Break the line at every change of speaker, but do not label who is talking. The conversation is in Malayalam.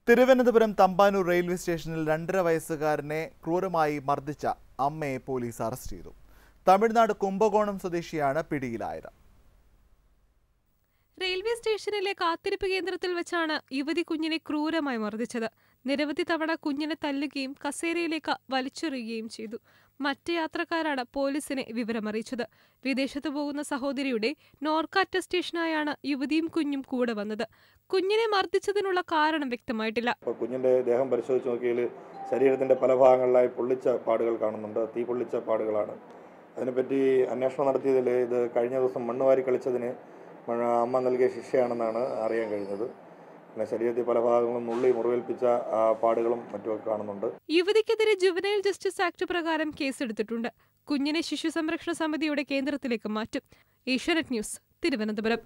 തിരുവനന്തപുരം തമ്പാനൂർ റെയിൽവേ സ്റ്റേഷനിൽ രണ്ടര വയസ്സുകാരനെ ക്രൂരമായി മർദ്ദിച്ച അമ്മയെ പോലീസ് അറസ്റ്റ് ചെയ്തു തമിഴ്നാട് കുംഭകോണം സ്വദേശിയാണ് പിടിയിലായത്
റെയിൽവേ സ്റ്റേഷനിലെ കാത്തിരിപ്പ് കേന്ദ്രത്തിൽ വെച്ചാണ് യുവതി കുഞ്ഞിനെ ക്രൂരമായി മർദ്ദിച്ചത് നിരവധി തവണ കുഞ്ഞിനെ തല്ലുകയും കസേരയിലേക്ക് വലിച്ചെറിയുകയും ചെയ്തു മറ്റ് യാത്രക്കാരാണ് പോലീസിനെ വിവരമറിയിച്ചത് വിദേശത്ത് പോകുന്ന സഹോദരിയുടെ നോർക്ക അറ്റസ്റ്റേഷനായാണ് യുവതിയും കുഞ്ഞും കൂടെ വന്നത് കുഞ്ഞിനെ മർദ്ദിച്ചതിനുള്ള കാരണം വ്യക്തമായിട്ടില്ല
ഇപ്പോൾ കുഞ്ഞിൻ്റെ ദേഹം പരിശോധിച്ച് നോക്കിയാൽ ശരീരത്തിൻ്റെ പല ഭാഗങ്ങളിലായി പൊള്ളിച്ച പാടുകൾ കാണുന്നുണ്ട് തീ പൊള്ളിച്ച പാടുകളാണ് അതിനെപ്പറ്റി അന്വേഷണം നടത്തിയതിൽ ഇത് കഴിഞ്ഞ ദിവസം മണ്ണ് വാരി കളിച്ചതിന് മ- അമ്മ നൽകിയ ശിക്ഷയാണെന്നാണ് അറിയാൻ കഴിഞ്ഞത് പിന്നെ ശരീരത്തിൽ പല ഭാഗങ്ങളും നുള്ളി മുറിവേൽപ്പിച്ച ആ, പാടുകളും മറ്റുമൊക്കെ കാണുന്നുണ്ട്
യുവതിക്കെതിരെ ജുവനൈൽ ജസ്റ്റിസ് ആക്ട് പ്രകാരം കേസെടുത്തിട്ടുണ്ട് കുഞ്ഞിനെ ശിശു സംരക്ഷണ സമിതിയുടെ കേന്ദ്രത്തിലേക്ക് മാറ്റും ഏഷ്യാനെറ്റ് ന്യൂസ് തിരുവനന്തപുരം